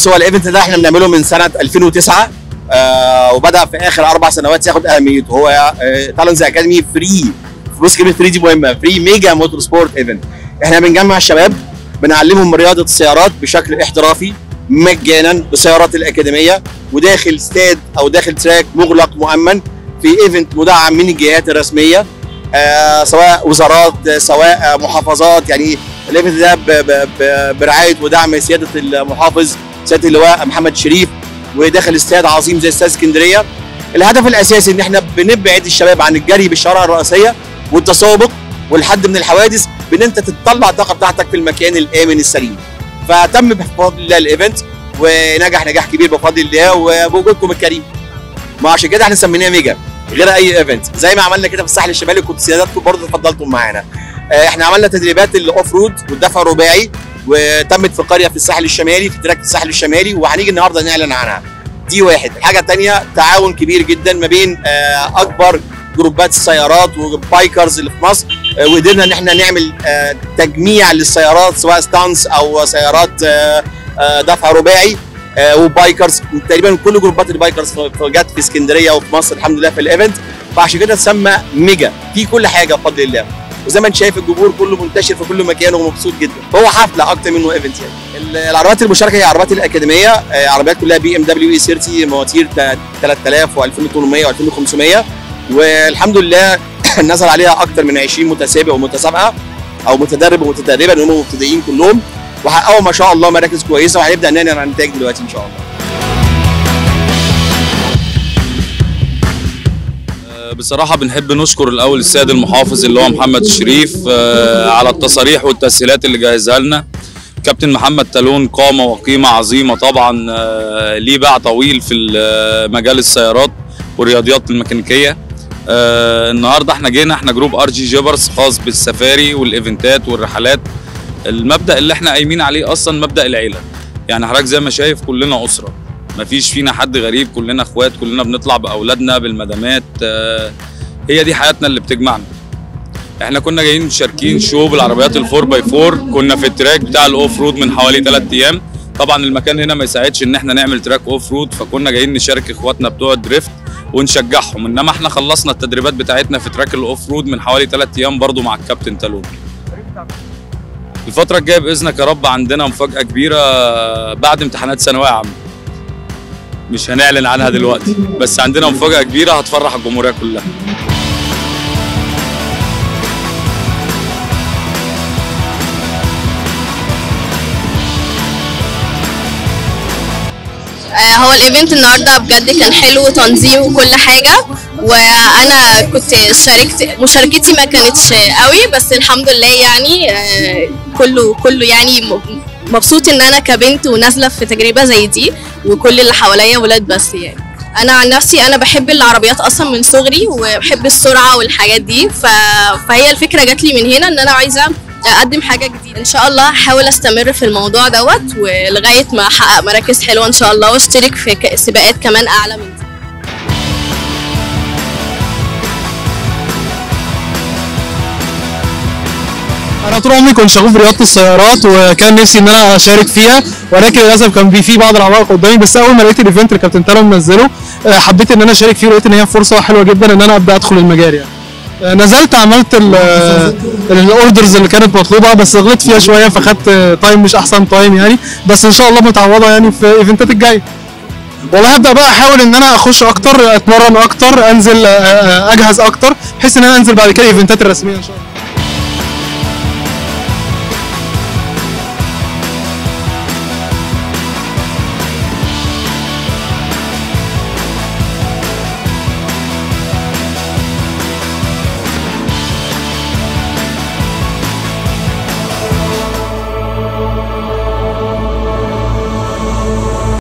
بص هو الايفنت ده احنا بنعمله من سنه 2009 آه وبدا في اخر اربع سنوات ياخد اهميته هو آه تالنز اكاديمي فري بص كلمه فري دي مهمه فري ميجا موتور سبورت ايفنت احنا بنجمع الشباب بنعلمهم رياضه السيارات بشكل احترافي مجانا بسيارات الاكاديميه وداخل استاد او داخل تراك مغلق مؤمن في ايفنت مدعم من الجهات الرسميه آه سواء وزارات آه، سواء آه، محافظات يعني الايفنت ده ب- ب- ب- برعايه ودعم سياده المحافظ سياده اللواء محمد شريف وداخل استاد عظيم زي استاد اسكندريه الهدف الاساسي ان احنا بنبعد الشباب عن الجري بالشوارع الرئيسيه والتسابق والحد من الحوادث بان انت تطلع الطاقه بتاعتك في المكان الامن السليم فتم بفضل الله الايفنت ونجح نجاح كبير بفضل الله وبوجودكم الكريم ما عشان كده احنا سميناه ميجا غير اي ايفنت زي ما عملنا كده في الساحل الشمالي كنت سياداتكم برضه اتفضلتم معانا آه، احنا عملنا تدريبات الاوف رود والدفع الرباعي وتمت في قريه في الساحل الشمالي في تراك الساحل الشمالي وهنيجي النهارده نعلن عنها دي واحد الحاجه الثانيه تعاون كبير جدا ما بين آه، اكبر جروبات السيارات وبايكرز اللي في مصر آه، وقدرنا ان احنا نعمل آه، تجميع للسيارات سواء ستانس او سيارات آه، آه، دفع رباعي آه، وبايكرز تقريبا كل جروبات البايكرز في- في- جت في اسكندريه وفي مصر الحمد لله في الايفنت فعشان كده اتسمى ميجا في كل حاجه بفضل الله وزي ما انت شايف الجمهور كله منتشر في كل مكان ومبسوط جدا هو حفله اكتر منه ايفنت يعني ال- العربيات المشاركه هي عربيات الاكاديميه آه، عربيات كلها بي ام دبليو اي 30 مواتير تا- 3000 و2800 و2500 والحمد لله نزل عليها اكتر من 20 متسابق ومتسابقه او متدرب ومتدربه ان هم مبتدئين كلهم وحققوا ما شاء الله مراكز كويسه وهنبدا نعلن عن النتائج دلوقتي ان شاء الله بصراحة بنحب نشكر الأول السيد المحافظ اللي هو محمد الشريف آه، على التصاريح والتسهيلات اللي جهزها لنا كابتن محمد تالون قامة وقيمة عظيمة طبعا آه، ليه باع طويل في ال- مجال السيارات والرياضيات الميكانيكية آه، النهارده احنا جينا احنا جروب ار جي جيبرز خاص بالسفاري والايفنتات والرحلات المبدأ اللي احنا قايمين عليه اصلا مبدأ العيلة يعني حضرتك زي ما شايف كلنا أسرة مفيش فينا حد غريب كلنا اخوات كلنا بنطلع باولادنا بالمدامات آه، هي دي حياتنا اللي بتجمعنا احنا كنا جايين مشاركين شو بالعربيات الفور باي فور كنا في التراك بتاع الاوف رود من حوالي 3 ايام طبعا المكان هنا ما يساعدش ان احنا نعمل تراك اوف رود فكنا جايين نشارك اخواتنا بتوع الدريفت ونشجعهم انما احنا خلصنا التدريبات بتاعتنا في تراك الاوف رود من حوالي 3 ايام برضو مع الكابتن تالون الفترة الجاية بإذنك يا رب عندنا مفاجأة كبيرة بعد امتحانات ثانوية عامة مش هنعلن عنها دلوقتي بس عندنا مفاجأة كبيرة هتفرح الجمهورية كلها آه، هو الايفنت النهارده بجد كان حلو تنظيم وكل حاجه وانا كنت شاركت مشاركتي ما كانتش قوي بس الحمد لله يعني آه، كله كله يعني م- مبسوط ان انا كبنت ونازله في تجربه زي دي وكل اللي حواليا ولاد بس يعني انا عن نفسي انا بحب العربيات اصلا من صغري وبحب السرعه والحاجات دي ف... فهي الفكره جات لي من هنا ان انا عايزه اقدم حاجه جديده ان شاء الله هحاول استمر في الموضوع دوت ولغايه ما احقق مراكز حلوه ان شاء الله واشترك في ك- سباقات كمان اعلى من دي انا طول عمري كنت شغوف برياضه السيارات وكان نفسي ان انا اشارك فيها ولكن للاسف كان في في بعض العوائق قدامي بس اول ما لقيت الايفنت اللي كابتن تالو منزله آه، حبيت ان انا اشارك فيه ولقيت ان هي فرصه حلوه جدا ان انا ابدا ادخل المجال يعني آه، نزلت عملت الاوردرز اللي كانت مطلوبه بس غلطت فيها شويه فخدت آه، تايم مش احسن تايم يعني بس ان شاء الله متعوضه يعني في الايفنتات الجايه والله هبدا بقى احاول ان انا اخش اكتر اتمرن اكتر انزل آه، آه، اجهز اكتر بحيث ان انا انزل بعد كده الايفنتات الرسميه ان شاء الله